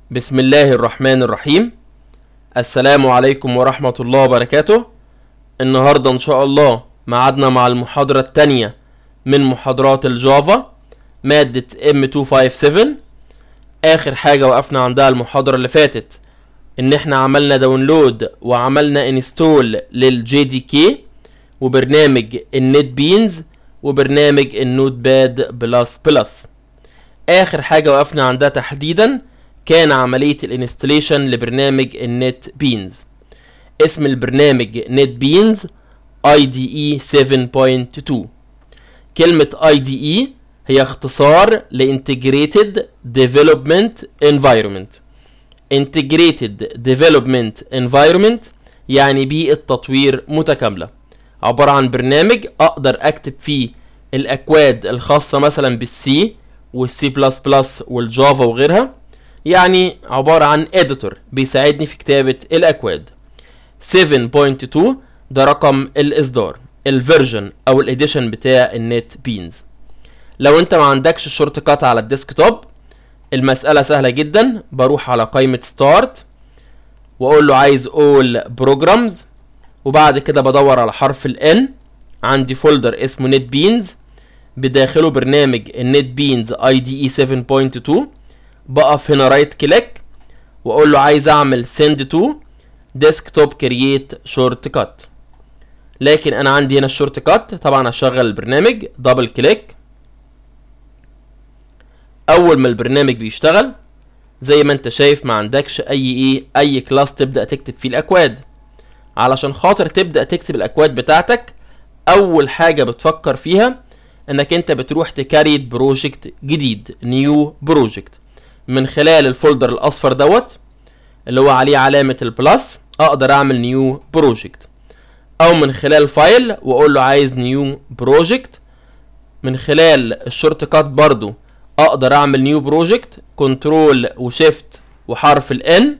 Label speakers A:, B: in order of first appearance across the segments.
A: بسم الله الرحمن الرحيم السلام عليكم ورحمة الله وبركاته النهاردة إن شاء الله معادنا مع المحاضرة التانية من محاضرات الجافا مادة M257 آخر حاجة وقفنا عندها المحاضرة اللي فاتت إن إحنا عملنا داونلود وعملنا انستول للجي دي كي وبرنامج النت بينز وبرنامج النوت باد بلس بلس آخر حاجة وقفنا عندها تحديدا كان عملية الانستليشن لبرنامج النت بينز اسم البرنامج نت بينز IDE 7.2 كلمة IDE هي اختصار ل Integrated Development Environment Integrated Development Environment يعني بيئة تطوير متكاملة عبارة عن برنامج أقدر أكتب فيه الأكواد الخاصة مثلا بالسي والسي بلس بلس والجافا وغيرها يعني عبارة عن اديتور بيساعدني في كتابة الأكواد 7.2 ده رقم الإصدار الفيرجن أو الإديشن بتاع النت بينز لو أنت ما عندكش الشورت كات على الديسكتوب المسألة سهلة جدا بروح على قائمة ستارت وأقول له عايز all programs وبعد كده بدور على حرف ال N عندي فولدر اسمه نت بينز بداخله برنامج النت بينز IDE 7.2 بقف هنا رايت كليك واقول له عايز اعمل send to desktop create shortcut لكن انا عندي هنا الشورت كات طبعا هشغل البرنامج دبل كليك اول ما البرنامج بيشتغل زي ما انت شايف ما عندكش اي ايه اي كلاس تبدا تكتب فيه الاكواد علشان خاطر تبدا تكتب الاكواد بتاعتك اول حاجه بتفكر فيها انك انت بتروح تكريت بروجكت جديد نيو بروجكت من خلال الفولدر الاصفر دوت اللي هو عليه علامة البلس اقدر اعمل نيو بروجكت او من خلال فايل واقول له عايز نيو بروجكت من خلال الشورت كات برضو اقدر اعمل نيو بروجكت كنترول وشيفت وحرف الان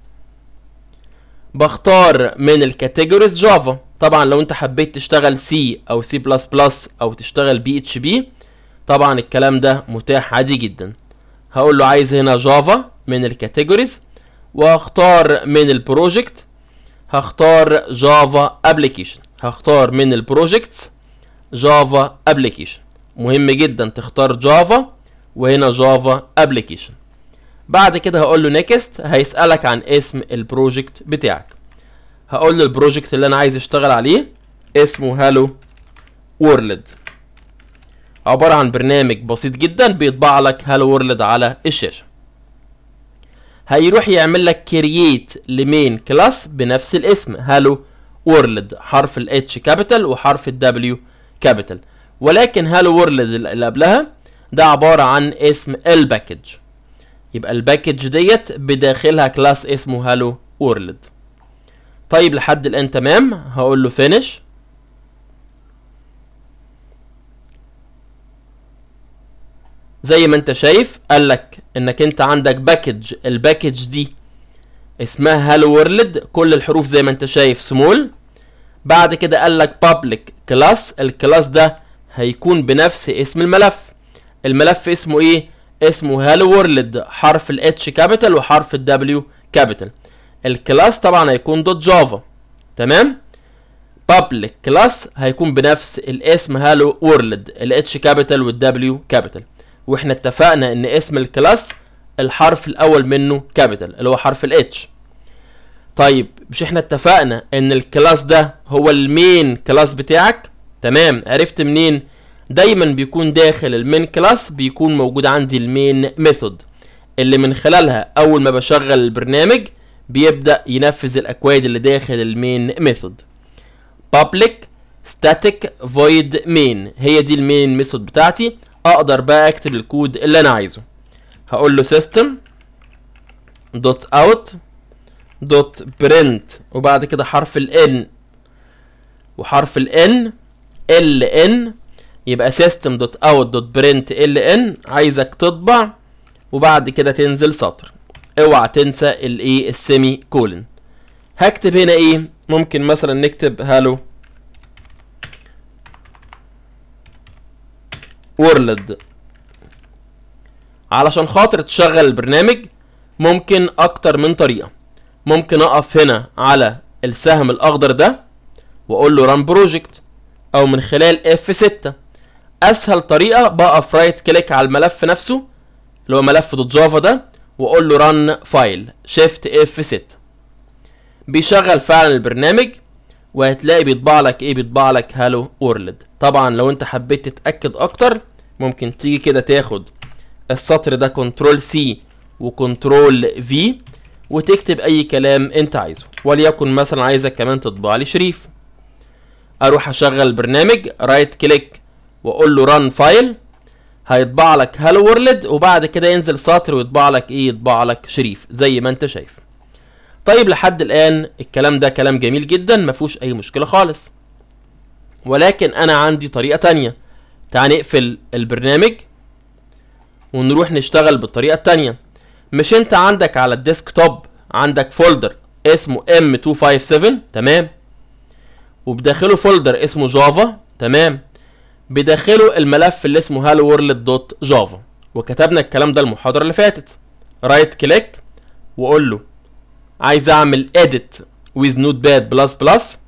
A: بختار من الكاتيجوريز جافا طبعا لو انت حبيت تشتغل سي او سي بلس بلس او تشتغل بي اتش بي طبعا الكلام ده متاح عادي جدا هقول له عايز هنا جافا من الكاتيجوريز واختار من البروجكت هختار جافا ابلكيشن هختار من البروجكتس جافا ابلكيشن مهم جدا تختار جافا وهنا جافا ابلكيشن بعد كده هقول له نيكست هيسالك عن اسم البروجكت بتاعك هقول له البروجكت اللي انا عايز اشتغل عليه اسمه هالو وورلد عبارة عن برنامج بسيط جدا بيطبع لك هالو وورلد على الشاشة هيروح يعمل لك كرييت لمين كلاس بنفس الاسم هالو وورلد حرف الاتش كابيتال وحرف الدبليو كابيتال ولكن هالو وورلد اللي قبلها ده عبارة عن اسم الباكج يبقى الباكج ديت بداخلها كلاس اسمه هالو وورلد طيب لحد الان تمام هقول له فينيش زي ما انت شايف قال لك انك انت عندك باكج الباكج دي اسمها هالو وورلد كل الحروف زي ما انت شايف سمول بعد كده قال لك بابليك كلاس الكلاس ده هيكون بنفس اسم الملف الملف اسمه ايه اسمه هالو وورلد حرف الاتش كابيتال وحرف الدبليو كابيتال الكلاس طبعا هيكون دوت جافا تمام بابليك كلاس هيكون بنفس الاسم هالو وورلد الاتش كابيتال والدبليو كابيتال واحنا اتفقنا ان اسم الكلاس الحرف الاول منه كابيتال اللي هو حرف الاتش طيب مش احنا اتفقنا ان الكلاس ده هو المين كلاس بتاعك تمام عرفت منين دايما بيكون داخل المين كلاس بيكون موجود عندي المين ميثود اللي من خلالها اول ما بشغل البرنامج بيبدا ينفذ الاكواد اللي داخل المين ميثود public static void main هي دي المين ميثود بتاعتي اقدر بقى اكتب الكود اللي انا عايزه هقول له system dot out dot print وبعد كده حرف ال n وحرف ال n ال n يبقى system dot out dot print ال n عايزك تطبع وبعد كده تنزل سطر اوعى تنسى الايه السيمي كولن هكتب هنا ايه ممكن مثلا نكتب هالو وورلد علشان خاطر تشغل البرنامج ممكن اكتر من طريقه ممكن اقف هنا على السهم الاخضر ده واقول له ران بروجكت او من خلال اف 6 اسهل طريقه بقف رايت كليك على الملف نفسه اللي هو ملف دوت جافا ده واقول له ران فايل شيفت اف 6 بيشغل فعلا البرنامج وهتلاقي بيطبع لك ايه بيطبع لك هالو وورلد طبعا لو انت حبيت تتاكد اكتر ممكن تيجي كده تاخد السطر ده كنترول سي وكنترول في وتكتب اي كلام انت عايزه وليكن مثلا عايزك كمان تطبع لي شريف اروح اشغل البرنامج رايت كليك واقول له ران فايل هيطبع لك هالو وورلد وبعد كده ينزل سطر ويطبع لك ايه يطبع لك شريف زي ما انت شايف طيب لحد الان الكلام ده كلام جميل جدا ما فيهوش اي مشكله خالص ولكن انا عندي طريقه تانية تعال نقفل البرنامج ونروح نشتغل بالطريقه التانية مش انت عندك على الديسك توب عندك فولدر اسمه M257 تمام وبداخله فولدر اسمه جافا تمام بداخله الملف اللي اسمه hello world دوت جافا وكتبنا الكلام ده المحاضره اللي فاتت رايت كليك واقول له عايز اعمل edit with notepad بلس بلس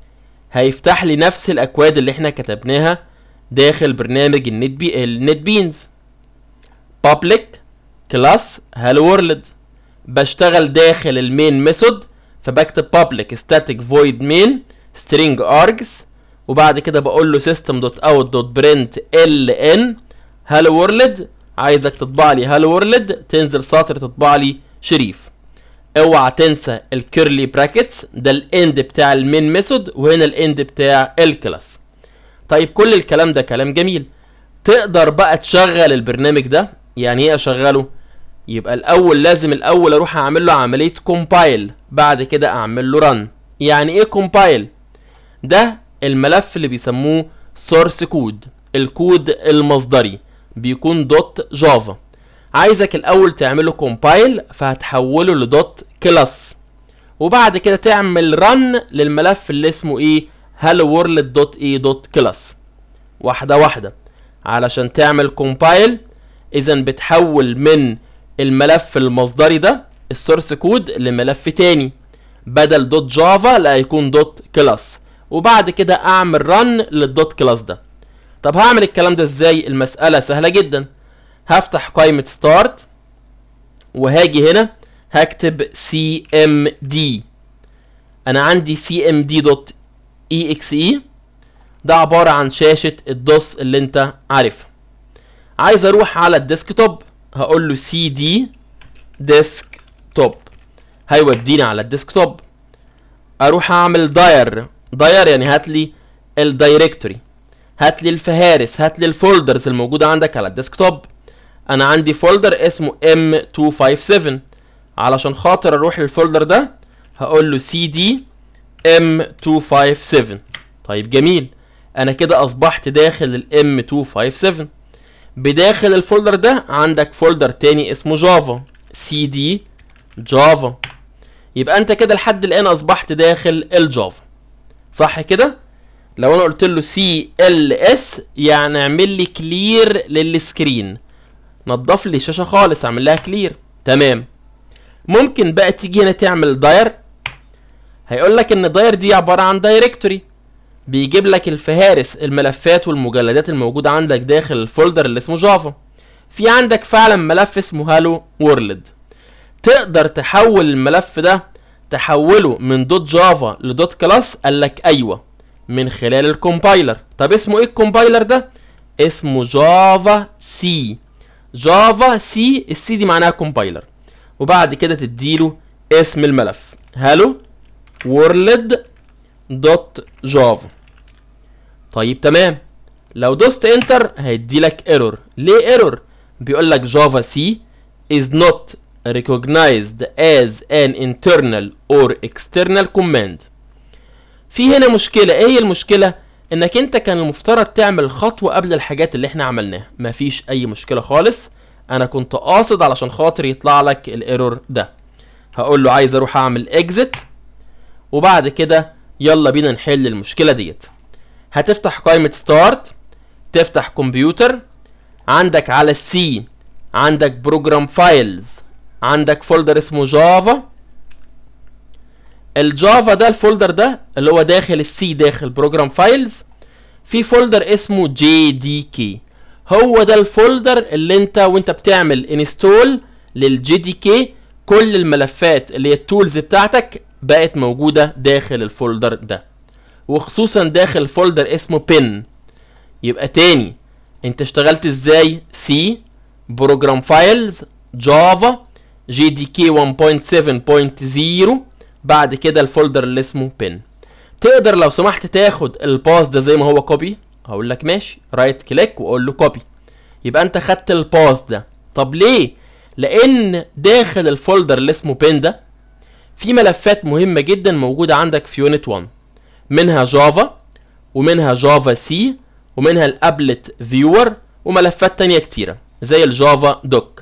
A: هيفتح لي نفس الاكواد اللي احنا كتبناها داخل برنامج النت بي النت بينز public class hello world بشتغل داخل المين ميثود فبكتب public static void main string args وبعد كده بقول له system.out.print ln hello world عايزك تطبع لي hello world تنزل سطر تطبع لي شريف اوعى تنسى الكيرلي براكتس ده الاند بتاع المين ميثود وهنا الاند بتاع الكلاس طيب كل الكلام ده كلام جميل تقدر بقى تشغل البرنامج ده يعني ايه اشغله يبقى الاول لازم الاول اروح اعمل له عمليه كومبايل بعد كده اعمل له رن يعني ايه كومبايل ده الملف اللي بيسموه سورس كود الكود المصدري بيكون دوت جافا عايزك الاول تعمله كومبايل فهتحوله لدوت كلاس وبعد كده تعمل رن للملف اللي اسمه ايه hello world دوت ايه دوت كلاس واحده واحده علشان تعمل كومبايل اذا بتحول من الملف المصدري ده السورس كود لملف تاني بدل دوت جافا لا يكون دوت كلاس وبعد كده اعمل رن للدوت كلاس ده طب هعمل الكلام ده ازاي المسألة سهلة جدا هفتح قائمة ستارت وهاجي هنا هكتب سي ام دي انا عندي سي ام دي دوت اي اكس اي ده عبارة عن شاشة الدوس اللي انت عارفها عايز اروح على الديسك توب هقول له سي دي ديسك توب هيوديني على الديسك توب اروح اعمل داير داير يعني هات لي الدايركتوري هات لي الفهارس هات لي الفولدرز الموجوده عندك على الديسك توب انا عندي فولدر اسمه M257 علشان خاطر اروح للفولدر ده هقول له cd M257 طيب جميل انا كده اصبحت داخل ال M257 بداخل الفولدر ده عندك فولدر تاني اسمه جافا cd جافا يبقى انت كده لحد الان اصبحت داخل الجافا صح كده لو انا قلت له سي ال اس يعني اعمل لي كلير للسكرين نضف لي الشاشه خالص اعمل لها كلير تمام ممكن بقى تيجي هنا تعمل داير هيقول لك ان داير دي عباره عن دايركتوري بيجيب لك الفهارس الملفات والمجلدات الموجوده عندك داخل الفولدر اللي اسمه جافا في عندك فعلا ملف اسمه هالو وورلد تقدر تحول الملف ده تحوله من دوت جافا لدوت كلاس قال لك ايوه من خلال الكومبايلر طب اسمه ايه الكومبايلر ده اسمه جافا سي جافا سي السي دي معناها كومبايلر وبعد كده تديله اسم الملف هالو وورلد دوت جافا طيب تمام لو دوست انتر هيدي لك ايرور ليه ايرور بيقول لك جافا سي is not recognized as an internal or external command في هنا مشكلة ايه هي المشكلة انك انت كان المفترض تعمل خطوة قبل الحاجات اللي احنا عملناها مفيش اي مشكلة خالص انا كنت قاصد علشان خاطر يطلع لك الايرور ده هقول له عايز اروح اعمل اكزit وبعد كده يلا بينا نحل المشكلة ديت هتفتح قائمة ستارت تفتح كمبيوتر عندك على السي عندك بروجرام فايلز عندك فولدر اسمه جافا الجافا ده الفولدر ده اللي هو داخل السي داخل بروجرام فايلز في فولدر اسمه جي دي كي هو ده الفولدر اللي انت وانت بتعمل انستول للجي دي كي كل الملفات اللي هي التولز بتاعتك بقت موجودة داخل الفولدر ده وخصوصا داخل فولدر اسمه بن يبقى تاني انت اشتغلت ازاي سي بروجرام فايلز جافا جي دي كي 1.7.0 بعد كده الفولدر اللي اسمه بن تقدر لو سمحت تاخد الباس ده زي ما هو كوبي هقول لك ماشي رايت كليك واقول له كوبي يبقى انت خدت الباس ده طب ليه لان داخل الفولدر اللي اسمه بن ده في ملفات مهمة جدا موجودة عندك في يونت 1 منها جافا ومنها جافا سي ومنها الابلت فيور وملفات تانية كتيرة زي الجافا دوك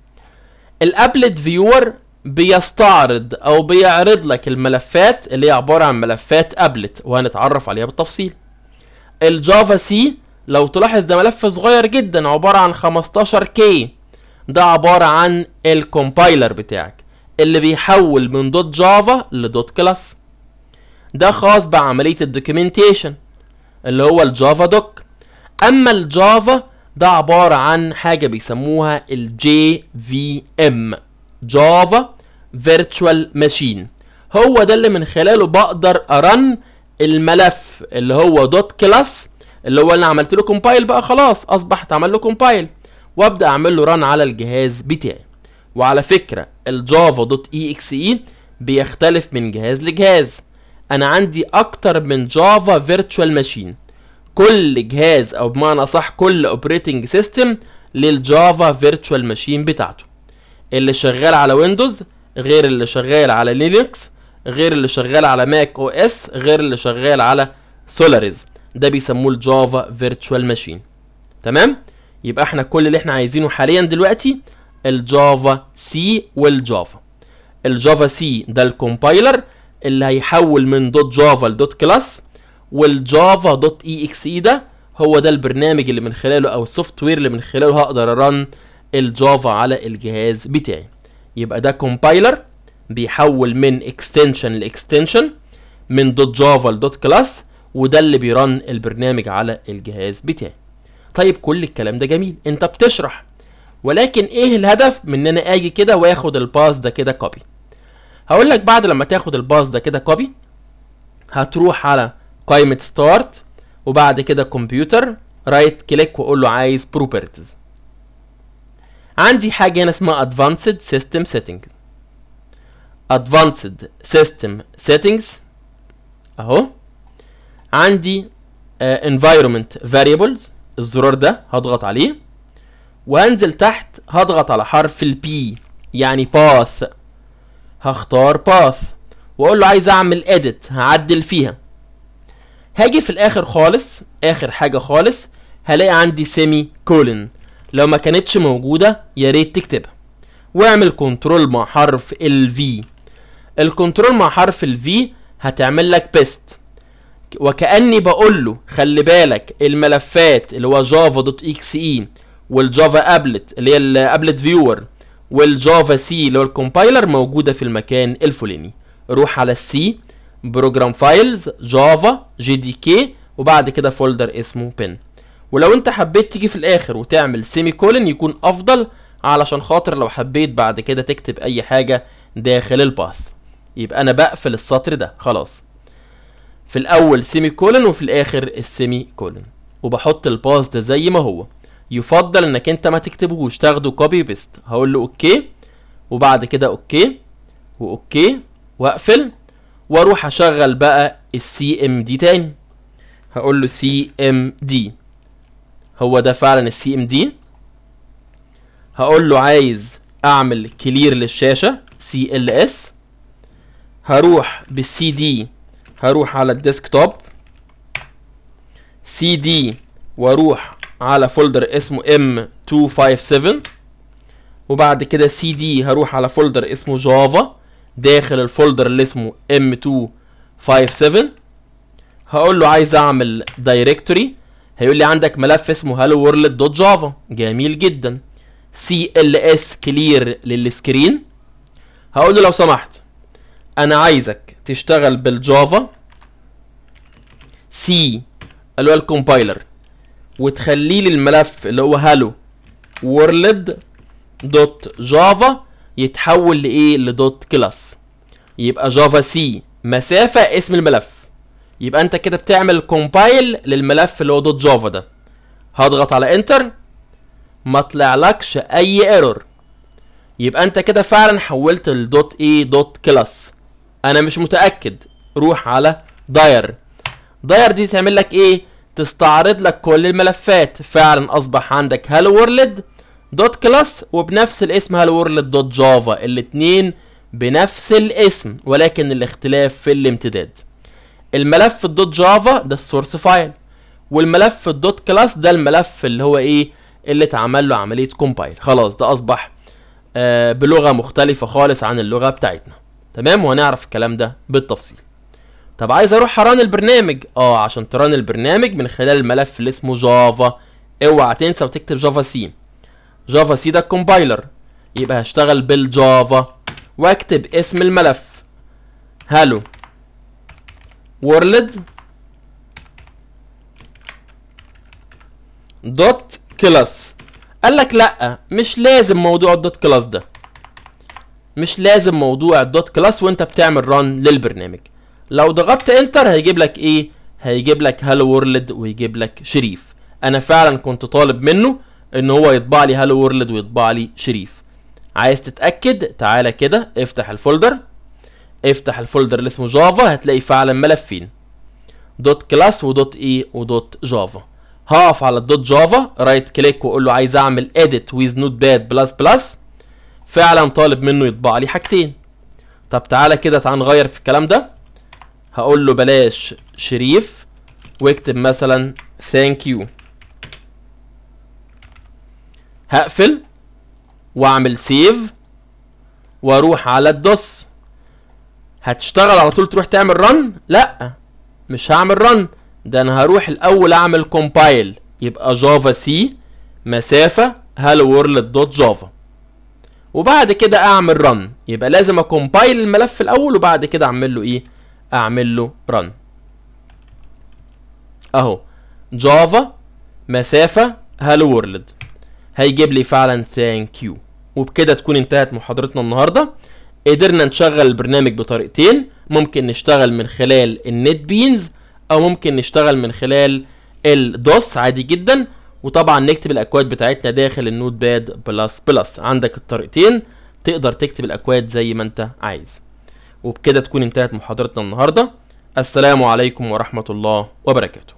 A: الابلت فيور بيستعرض او بيعرض لك الملفات اللي هي عبارة عن ملفات ابلت وهنتعرف عليها بالتفصيل الجافا سي لو تلاحظ ده ملف صغير جدا عبارة عن 15 كي ده عبارة عن الكومبايلر بتاعك اللي بيحول من دوت جافا لدوت كلاس ده خاص بعملية الدوكيومنتيشن اللي هو الجافا دوك اما الجافا ده عبارة عن حاجة بيسموها الجي في ام جافا فيرتشوال ماشين هو ده اللي من خلاله بقدر ارن الملف اللي هو دوت كلاس اللي هو انا عملت له كومبايل بقى خلاص اصبح اتعمل له كومبايل وابدا اعمل له ران على الجهاز بتاعي وعلى فكره الجافا دوت اي اكس اي بيختلف من جهاز لجهاز انا عندي اكتر من جافا فيرتشوال ماشين كل جهاز او بمعنى صح كل اوبريتنج سيستم للجافا فيرتشوال ماشين بتاعته اللي شغال على ويندوز غير اللي شغال على لينكس غير اللي شغال على ماك او اس غير اللي شغال على سولاريز ده بيسموه الجافا فيرتشوال ماشين تمام يبقى احنا كل اللي احنا عايزينه حاليا دلوقتي الجافا سي والجافا الجافا سي ده الكومبايلر اللي هيحول من دوت جافا لدوت كلاس والجافا دوت اي اكس اي ده هو ده البرنامج اللي من خلاله او السوفت وير اللي من خلاله هقدر ارن الجافا على الجهاز بتاعي يبقى ده كومبايلر بيحول من اكستنشن لاكستنشن من دوت جافا لدوت كلاس وده اللي بيرن البرنامج على الجهاز بتاعي طيب كل الكلام ده جميل انت بتشرح ولكن ايه الهدف من ان انا اجي كده واخد الباس ده كده كوبي هقول لك بعد لما تاخد الباس ده كده كوبي هتروح على قائمة ستارت وبعد كده كمبيوتر رايت كليك واقول له عايز بروبرتيز عندي حاجة هنا اسمها ادفانسد سيستم سيتنج ادفانسد سيستم سيتنجز اهو عندي uh, environment variables الزرار ده هضغط عليه وهنزل تحت هضغط على حرف البي يعني باث هختار باث واقول له عايز اعمل edit هعدل فيها هاجي في الاخر خالص اخر حاجه خالص هلاقي عندي سيمي كولن لو ما كانتش موجوده يا ريت تكتبها واعمل كنترول مع حرف الفي الكنترول مع حرف الفي هتعمل لك بيست وكاني بقول له خلي بالك الملفات اللي هو جافا دوت اكس اي والجافا ابلت اللي هي الابلت فيور والجافا سي اللي هو الكومبايلر موجوده في المكان الفلاني روح على السي بروجرام فايلز جافا جي دي كي وبعد كده فولدر اسمه بن ولو انت حبيت تيجي في الاخر وتعمل سيمي كولن يكون افضل علشان خاطر لو حبيت بعد كده تكتب اي حاجه داخل الباث يبقى انا بقفل السطر ده خلاص في الاول سيمي كولن وفي الاخر السيمي كولن وبحط الباث ده زي ما هو يفضل انك انت ما تكتبهوش تاخده كوبي بيست هقول له اوكي وبعد كده اوكي واوكي واقفل واروح اشغل بقى السي ام دي تاني هقول له سي ام دي هو ده فعلا السي ام دي هقول له عايز اعمل كلير للشاشه سي ال اس هروح بالسي دي هروح على الديسكتوب سي دي واروح على فولدر اسمه M257 وبعد كده سي دي هروح على فولدر اسمه جافا داخل الفولدر اللي اسمه M257 هقول له عايز اعمل دايركتوري هيقول لي عندك ملف اسمه hello world دوت جافا جميل جدا سي ال اس كلير للسكرين هقول له لو سمحت انا عايزك تشتغل بالجافا سي اللي هو الكومبايلر وتخلي لي الملف اللي هو هالو وورلد دوت جافا يتحول لايه لدوت كلاس يبقى جافا سي مسافه اسم الملف يبقى انت كده بتعمل كومبايل للملف اللي هو دوت جافا ده هضغط على انتر ما طلعلكش اي ايرور يبقى انت كده فعلا حولت الدوت ايه دوت كلاس انا مش متاكد روح على داير داير دي تعمل لك ايه تستعرض لك كل الملفات فعلا اصبح عندك هالو وورلد دوت كلاس وبنفس الاسم هالو وورلد دوت جافا الاتنين بنفس الاسم ولكن الاختلاف في الامتداد الملف الدوت جافا ده السورس فايل والملف الدوت كلاس ده الملف اللي هو ايه اللي اتعمل له عمليه كومبايل خلاص ده اصبح آه بلغه مختلفه خالص عن اللغه بتاعتنا تمام وهنعرف الكلام ده بالتفصيل طب عايز اروح اران البرنامج اه عشان تران البرنامج من خلال الملف اللي اسمه جافا اوعى تنسى وتكتب جافا سي جافا سي ده الكومبايلر يبقى هشتغل بالجافا واكتب اسم الملف هالو وورلد دوت كلاس قال لك لا مش لازم موضوع الدوت كلاس ده مش لازم موضوع الدوت كلاس وانت بتعمل ران للبرنامج لو ضغطت انتر هيجيب لك ايه هيجيب لك هالو وورلد ويجيب لك شريف انا فعلا كنت طالب منه ان هو يطبع لي هالو وورلد ويطبع لي شريف عايز تتاكد تعالى كده افتح الفولدر افتح الفولدر اللي اسمه جافا هتلاقي فعلا ملفين دوت كلاس ودوت ايه ودوت جافا هقف على الدوت جافا رايت كليك واقول له عايز اعمل اديت ويز نوت باد بلس بلس فعلا طالب منه يطبع لي حاجتين طب تعالى كده تعال نغير في الكلام ده هقول له بلاش شريف واكتب مثلا ثانك يو هقفل واعمل سيف واروح على الدوس هتشتغل على طول تروح تعمل رن لا مش هعمل رن ده انا هروح الاول اعمل كومبايل يبقى جافا سي مسافه هالو وورلد دوت جافا وبعد كده اعمل رن يبقى لازم اكومبايل الملف الاول وبعد كده اعمل له ايه اعمل له رن اهو جافا مسافه هالو وورلد هيجيب لي فعلا ثانك يو وبكده تكون انتهت محاضرتنا النهارده قدرنا نشغل البرنامج بطريقتين ممكن نشتغل من خلال النت بينز او ممكن نشتغل من خلال الدوس عادي جدا وطبعا نكتب الاكواد بتاعتنا داخل النوت باد بلس بلس عندك الطريقتين تقدر تكتب الاكواد زي ما انت عايز وبكده تكون انتهت محاضرتنا النهارده السلام عليكم ورحمه الله وبركاته